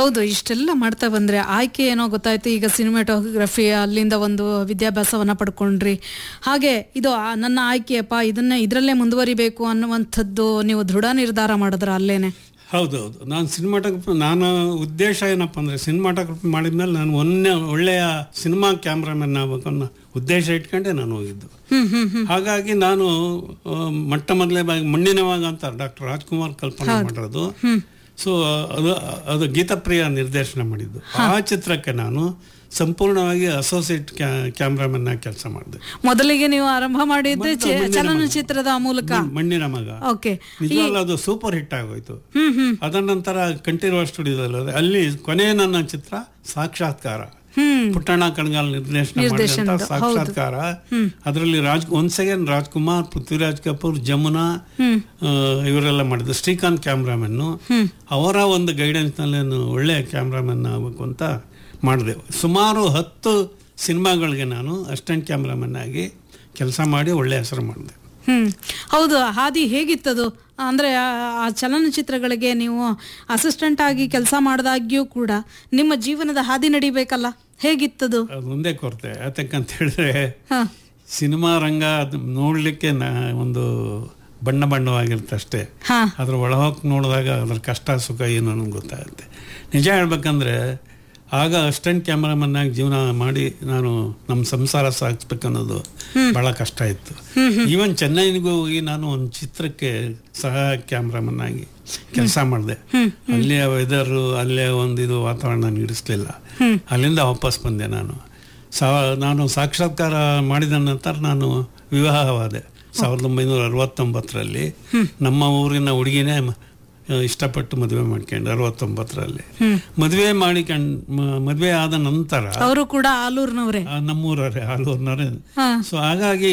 ಹೌದು ಇಷ್ಟೆಲ್ಲ ಮಾಡ್ತಾ ಬಂದ್ರೆ ಆಯ್ಕೆ ಏನೋ ಗೊತ್ತಾಯ್ತು ಈಗ ಸಿನಿಮಾಟೋಗ್ರಫಿ ಅಲ್ಲಿಂದ ಒಂದು ವಿದ್ಯಾಭ್ಯಾಸವನ್ನ ಪಡ್ಕೊಂಡ್ರಿ ಹಾಗೆ ಇದು ಆ ನನ್ನ ಆಯ್ಕೆಯಪ್ಪ ಇದನ್ನ ಇದರಲ್ಲೇ ಮುಂದುವರಿಬೇಕು ಅನ್ನುವಂಥದ್ದು ನೀವು ದೃಢ ನಿರ್ಧಾರ ಮಾಡಿದ್ರ ಅಲ್ಲೇನೆ ಹೌದು ಹೌದು ನಾನು ಸಿನಿಮಾಟೋಗ್ರಫಿ ನಾನು ಉದ್ದೇಶ ಏನಪ್ಪ ಅಂದರೆ ಸಿನಿಮಾಟೋಗ್ರಫಿ ಮಾಡಿದ್ಮೇಲೆ ನಾನು ಒನ್ನೆ ಒಳ್ಳೆಯ ಸಿನಿಮಾ ಕ್ಯಾಮ್ರಾಮನ್ ಆಗಬೇಕು ಅನ್ನೋ ಉದ್ದೇಶ ಇಟ್ಕೊಂಡೆ ನಾನು ಹೋಗಿದ್ದು ಹ್ಮ್ ಹ್ಮ್ ಹ್ಮ್ ಹಾಗಾಗಿ ನಾನು ಆ, ಮೊಟ್ಟ ಮೊದಲೇ ಬಾಗಿ ಮಣ್ಣಿನವಾಗ ಅಂತ ಡಾಕ್ಟರ್ ರಾಜ್ಕುಮಾರ್ ಕಲ್ಪನೆ ಮಾಡಿರೋದು ಸೊ ಅದು ಅದು ಗೀತಪ್ರಿಯ ನಿರ್ದೇಶನ ಮಾಡಿದ್ದು ಆ ಚಿತ್ರಕ್ಕೆ ನಾನು ಸಂಪೂರ್ಣವಾಗಿ ಅಸೋಸಿಯೇಟ್ ಕ್ಯಾಮ್ರಾಮನ್ ಆಗಿ ಕೆಲಸ ಮಾಡಿದೆ ಮೊದಲಿಗೆ ನೀವು ಆರಂಭ ಮಾಡಿದ್ದೆ ಚ- ಮಣ್ಣಿನ ಮಗ. ಚಲನಚಿತ್ರದ ಮೂಲಕ ಮಣ್ಣಿನ ಮಗ ಓಕೆ ನಿಜವಾಗ್ಲೂ ಅದು ಸೂಪರ್ ಹಿಟ್ ಆಗೋಯ್ತು ಹ್ಮ್ ಹ್ಮ್ ಅದರ ನಂತರ ಕಂಠೀರವ ಸ್ಟುಡಿಯೋದಲ್ಲಿ ಅಲ್ಲಿ ಕೊನೆಯ ನನ್ನ ಚಿತ್ರ ಸಾಕ್ಷಾತ್ಕಾರ ಹ್ಮ್ ಪುಟ್ಟಣ್ಣ ಕಣಗಾಲ್ ನಿರ್ದೇಶನ ಮಾಡಿದಂತ ನಿರ್ದೇಶನದ, ಸಾಕ್ಷಾತ್ಕಾರ ಅದರಲ್ಲಿ ರಾಜ್ ಒಂದ್ ಸೆಕೆಂಡ್ ರಾಜ್ಕುಮಾರ್ ಪೃಥ್ವಿರಾಜ್ ಕಪೂರ್ ಜಮುನಾ ಹ್ಮ್ ಆ, ಇವರೆಲ್ಲ ಮಾಡಿದ್ರು ಶ್ರೀಕಾಂತ್ ಕ್ಯಾಮ್ರಾಮನ್ ಹ್ಮ್ ಅವರ ಒಂದು ಗೈಡೆನ್ಸ್ ನಲ್ಲಿ ನಾನು ಒಳ್ಳೆಯ ಕ್ಯಾಮ್ರಾಮನ್ ಆಗಬೇಕು ಅಂತ ಮಾಡಿದೆ ಸುಮಾರು ಹತ್ತು ಸಿನಿಮಾಗಳಿಗೆ ನಾನು ಅಸಿಸ್ಟೆಂಟ್ ಕ್ಯಾಮ್ರಾಮನ್ ಆಗಿ ಕೆಲಸ ಮಾಡಿ ಒಳ್ಳೆ ಹೆಸರು ಮಾಡಿದೆ ಹ್ಮ್ ಹೌದು ಹಾದಿ ಹೇಗಿತ್ತದು ಅಂದ್ರೆ ಆ- ಆ ಚಲನಚಿತ್ರಗಳಿಗೆ ನೀವು ಅಸಿಸ್ಟೆಂಟ್ ಆಗಿ ಕೆಲಸ ಮಾಡಿದಾಗ್ಯೂ ಕೂಡ ನಿಮ್ಮ ಜೀವನದ ಹಾದಿ ನಡಿಬೇಕಲ್ಲ ಹೇಗಿತ್ತದು ಅದು ಒಂದೇ ಕೊರತೆ ಯಾತಕ್ಕಂತ ಹೇಳಿದ್ರೆ ಹ ಸಿನಿಮಾ ರಂಗ ಅದು ನೋಡಲಿಕ್ಕೆ ನ ಒಂದು ಬಣ್ಣ ಬಣ್ಣವಾಗಿರುತ್ತೆ ಅಷ್ಟೇ ಹಾ ಅದ್ರ ಒಳಹೋಗಿ ನೋಡಿದಾಗ ಅದ್ರ ಕಷ್ಟ ಸುಖ ಏನು ಅನ್ನೋದು ಗೊತ್ತಾಗುತ್ತೆ ನಿಜ ಹೇಳ್ಬೇಕಂದ್ರೆ ಆಗ ಅಸಿಸ್ಟೆಂಟ್ ಕ್ಯಾಮ್ರಾಮನ್ ಆಗಿ ಜೀವನ ಮಾಡಿ ನಾನು ನಮ್ಮ ಸಂಸಾರ ಸಾಗಿಸ್ಬೇಕು ಅನ್ನೋದು ಬಹಳ ಕಷ್ಟ ಇತ್ತು ಈವನ್ ಚೆನ್ನೈನಿಗೂ ಹೋಗಿ ನಾನು ಒಂದು ಚಿತ್ರಕ್ಕೆ ಸಹ ಕ್ಯಾಮ್ರಾಮನ್ ಆಗಿ ಕೆಲಸ ಮಾಡಿದೆ ಅಲ್ಲಿಯ ವೆದರು ಅಲ್ಲೇ ಒಂದು ಇದು ವಾತಾವರಣ ನೀಡಿಸ್ಲಿಲ್ಲ ಅಲ್ಲಿಂದ ವಾಪಸ್ ಬಂದೆ ನಾನು ಸಾ ನಾನು ಸಾಕ್ಷಾತ್ಕಾರ ಮಾಡಿದ ನಂತರ ನಾನು ವಿವಾಹವಾದೆ ಸಾವಿರದ ಒಂಬೈನೂರ ಅರವತ್ತೊಂಬತ್ತರಲ್ಲಿ ನಮ್ಮ ಊರಿನ ಹುಡುಗಿನೇ ಮ- ಇಷ್ಟಪಟ್ಟು ಮದುವೆ ಮಾಡ್ಕೊಂಡು ಅರವತ್ತೊಂಬತ್ತರಲ್ಲಿ ಮದುವೆ ಮಾಡಿಕೊಂಡ್ ಮ- ಮದುವೆ ಆದ ನಂತರ ಅವರು ಕೂಡ ಆಲೂರ್ನವ್ರೆ ಆ, ನಮ್ಮೂರವರೇ ಆಲೂರಿನವರೇ ಹಾ ಸೊ ಹಾಗಾಗಿ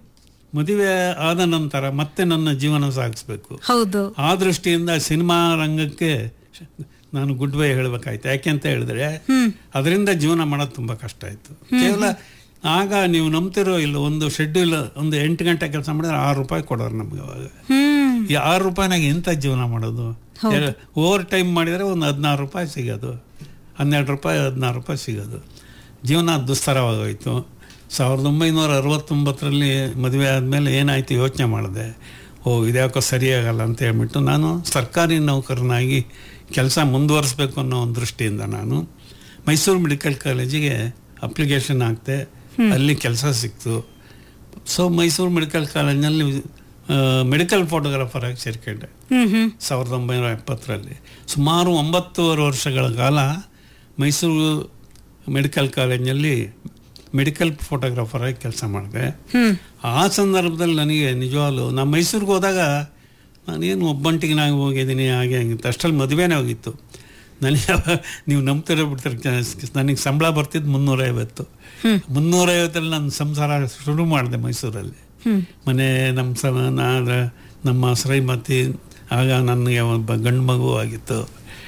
ಮದುವೆ ಆದ ನಂತರ ಮತ್ತೆ ನನ್ನ ಜೀವನ ಸಾಗಿಸ್ಬೇಕು ಹೌದು ಆ ದೃಷ್ಟಿಯಿಂದ ಸಿನಿಮಾ ರಂಗಕ್ಕೆ ನಾನು ಗುಡ್ ಬೈ ಹೇಳಬೇಕಾಯ್ತು ಯಾಕೆ ಅಂತ ಹೇಳಿದ್ರೆ ಅದರಿಂದ ಜೀವನ ಮಾಡೋದು ತುಂಬ ಕಷ್ಟ ಆಯಿತು ಕೇವಲ ಆಗ ನೀವು ನಂಬ್ತಿರೋ ಇಲ್ಲ ಒಂದು ಶೆಡ್ಯೂಲ್ ಒಂದು ಎಂಟು ಗಂಟೆ ಕೆಲಸ ಮಾಡಿದ್ರೆ ಆರು ರೂಪಾಯಿ ಕೊಡೋರು ನಮ್ಗೆ ಅವಾಗ ಹ್ಮ್ ಈ ಆರು ರೂಪಾಯಿನಾಗ ಎಂಥ ಜೀವನ ಮಾಡೋದು ಓವರ್ ಟೈಮ್ ಮಾಡಿದರೆ ಒಂದು ಹದಿನಾರು ರೂಪಾಯಿ ಸಿಗೋದು ಹನ್ನೆರಡು ರೂಪಾಯಿ ಹದಿನಾರು ರೂಪಾಯಿ ಸಿಗೋದು ಜೀವನ ದುಸ್ತರವಾಗೋಯ್ತು ಸಾವಿರದ ಒಂಬೈನೂರ ಅರವತ್ತೊಂಬತ್ತರಲ್ಲಿ ಮದುವೆ ಆದಮೇಲೆ ಏನಾಯಿತು ಯೋಚನೆ ಮಾಡಿದೆ ಓ ಇದ್ಯಾಕೋ ಸರಿಯಾಗಲ್ಲ ಅಂತ ಹೇಳ್ಬಿಟ್ಟು ನಾನು ಸರ್ಕಾರಿ ನೌಕರನಾಗಿ ಕೆಲಸ ಮುಂದುವರಿಸ್ಬೇಕು ಅನ್ನೋ ಒಂದು ದೃಷ್ಟಿಯಿಂದ ನಾನು ಮೈಸೂರು ಮೆಡಿಕಲ್ ಕಾಲೇಜಿಗೆ ಅಪ್ಲಿಕೇಶನ್ ಹಾಕ್ತೆ ಅಲ್ಲಿ ಕೆಲಸ ಸಿಕ್ತು ಸೊ ಮೈಸೂರು ಮೆಡಿಕಲ್ ಕಾಲೇಜಿನಲ್ಲಿ ಮೆಡಿಕಲ್ ಫೋಟೋಗ್ರಾಫರ್ ಆಗಿ ಸೇರ್ಕೊಂಡೆ ಹ್ಮ್ ಹ್ಮ್ ಸಾವಿರದ ಒಂಬೈನೂರ ಎಪ್ಪತ್ತರಲ್ಲಿ ಸುಮಾರು ಒಂಬತ್ತೂವರೆ ವರ್ಷಗಳ ಕಾಲ ಮೈಸೂರು ಮೆಡಿಕಲ್ ಕಾಲೇಜಿನಲ್ಲಿ ಮೆಡಿಕಲ್ ಫೋಟೋಗ್ರಾಫರ್ ಆಗಿ ಕೆಲಸ ಮಾಡಿದೆ ಹ್ಮ್ ಆ ಸಂದರ್ಭದಲ್ಲಿ ನನಗೆ ನಿಜವಾಗ್ಲೂ ನಾನು ಮೈಸೂರಿಗೆ ಹೋದಾಗ ನಾನೇನು ಒಬ್ಬಂಟಿಗೆ ನಾನು ಹೋಗಿದ್ದೀನಿ ಹಾಗೆ ಹಂಗೆ ಅಂತ. ಅಷ್ಟರಲ್ಲಿ ಮದುವೆನೇ ಹೋಗಿತ್ತು ನನಗೆ ಅವ- ನೀವು ನಂಬ್ತಿರೋ ಬಿಡ್ತಾರೆ ನನಗೆ ಸಂಬಳ ಬರ್ತಿದ್ದು ಮುನ್ನೂರೈವತ್ತು ಮುನ್ನೂರೈವತ್ತರಲ್ಲಿ ನಾನು ಸಂಸಾರ ಶುರು ಮಾಡಿದೆ ಮೈಸೂರಲ್ಲಿ ಹ್ಮ್ ಮನೆ ನಮ್ಮ ಸ ನಾ- ನಮ್ಮ ಶ್ರೀಮತಿ ಆಗ ನನಗೆ ಒಬ್ಬ ಗಂಡು ಮಗು ಆಗಿತ್ತು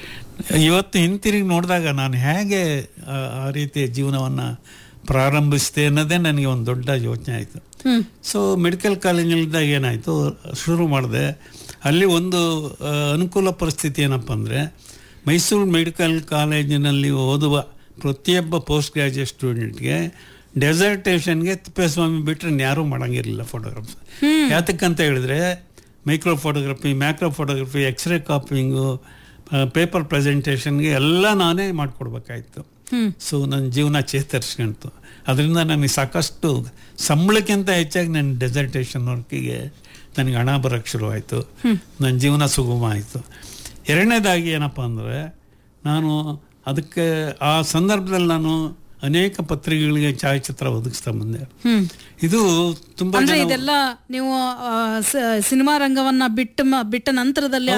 ಇವತ್ತು ಹಿಂತಿರುಗಿ ನೋಡಿದಾಗ ನಾನು ಹೇಗೆ ಆ- ಆ ರೀತಿಯ ಜೀವನವನ್ನು ಪ್ರಾರಂಭಿಸಿದೆ ಅನ್ನೋದೇ ನನಗೆ ಒಂದು ದೊಡ್ಡ ಯೋಚನೆ ಆಯಿತು ಹ್ಮ್ ಸೊ ಮೆಡಿಕಲ್ ಕಾಲೇಜಿನಲ್ಲಿದ್ದಾಗ ಏನಾಯಿತು ಶುರು ಮಾಡಿದೆ ಅಲ್ಲಿ ಒಂದು ಆ, ಅನುಕೂಲ ಪರಿಸ್ಥಿತಿ ಏನಪ್ಪ ಅಂದರೆ ಮೈಸೂರು ಮೆಡಿಕಲ್ ಕಾಲೇಜಿನಲ್ಲಿ ಓದುವ ಪ್ರತಿಯೊಬ್ಬ ಪೋಸ್ಟ್ ಗ್ರಾಜುಯೇಟ್ ಸ್ಟೂಡೆಂಟ್ಗೆ ಡೆಸರ್ಟೇಷನ್ಗೆ ತಿಪ್ಪೇಸ್ವಾಮಿ ಬಿಟ್ಟರೆ ಯಾರೂ ಮಾಡೋಂಗಿರಲಿಲ್ಲ ಫೋಟೋಗ್ರಾಫ್ಸ್ ಯಾತಕ್ಕಂತ ಹೇಳಿದ್ರೆ micro photography macro photography X ray copying paper ಪ್ರೆಸೆಂಟೇಷನ್ಗೆ ಎಲ್ಲ ನಾನೇ ಮಾಡಿಕೊಡ್ಬೇಕಾಯ್ತು ಹ್ಮ್ ಸೊ ನನ್ನ ಜೀವನ ಚೇತರಿಸ್ಕೊಂತು ಅದರಿಂದ ನನಗೆ ಸಾಕಷ್ಟು ಸಂಬಳಕ್ಕಿಂತ ಹೆಚ್ಚಾಗಿ ನನ್ನ ಡೆಸರ್ಟೇಷನ್ ವರ್ಕಿಗೆ ನನಗೆ ಹಣ ಬರೋಕ್ಕೆ ಶುರುವಾಯಿತು ನನ್ನ ಜೀವನ ಸುಗಮ ಆಯಿತು ಎರಡನೇದಾಗಿ ಏನಪ್ಪ ಅಂದರೆ ನಾನು ಅದಕ್ಕೆ ಆ ಸಂದರ್ಭದಲ್ಲಿ ನಾನು ಅನೇಕ ಪತ್ರಿಕೆಗಳಿಗೆ ಛಾಯಾಚಿತ್ರ ಒದಗಿಸ್ತಾ ಬಂದೆ ಹ್ಮ್ ಇದು ತುಂಬ ಅಂದ್ರೆ ಇದೆಲ್ಲ ನೀವು ಆ, ಸ- ಸಿನಿಮಾ ರಂಗವನ್ನ ಬಿಟ್ಟ ಮ- ಬಿಟ್ಟ ನಂತರದಲ್ಲಿ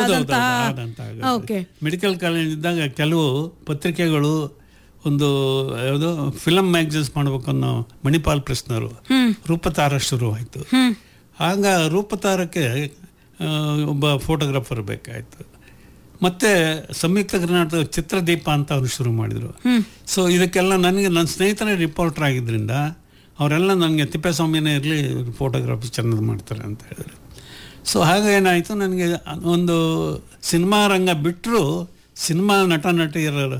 ಆದಂತಹ ಓಕೆ ಮೆಡಿಕಲ್ ಕಾಲೇಜ್ ಇದ್ದಾಗ ಕೆಲವು ಪತ್ರಿಕೆಗಳು ಒಂದು ಯಾವುದು ಫಿಲಮ್ ಮ್ಯಾಗಝಿನ್ಸ್ ಮಾಡ್ಬೇಕು ಅನ್ನೋ ಮಣಿಪಾಲ್ ಪ್ರೆಸ್ನವರು ಹ್ಮ್ ರೂಪತಾರ ಶುರುವಾಯಿತು ಹ್ಮ್ ಆಗ ರೂಪತಾರಕ್ಕೆ ಆ, ಒಬ್ಬ ಫೋಟೋಗ್ರಾಫರ್ ಬೇಕಾಯಿತು ಮತ್ತೆ ಸಂಯುಕ್ತ ಕರ್ನಾಟಕ ಚಿತ್ರದೀಪ ಅಂತ ಅವರು ಶುರು ಮಾಡಿದರು ಹ್ಮ್ ಸೊ ಇದಕ್ಕೆಲ್ಲ ನನಗೆ ನನ್ನ ಸ್ನೇಹಿತರೇ ರಿಪೋರ್ಟರ್ ಆಗಿದ್ದರಿಂದ ಅವರೆಲ್ಲ ನನಗೆ ತಿಪ್ಪೇಸ್ವಾಮಿನೇ ಇರಲಿ ಫೋಟೋಗ್ರಾಫಿ ಚೆನ್ನಾಗಿ ಮಾಡ್ತಾರೆ ಅಂತ ಹೇಳಿದ್ರು ಸೊ ಹಾಗೇನಾಯಿತು ನನಗೆ ಒಂದು ಸಿನಿಮಾ ರಂಗ ಬಿಟ್ಟರು ಸಿನಿಮಾ ನಟ ನಟಿಯರ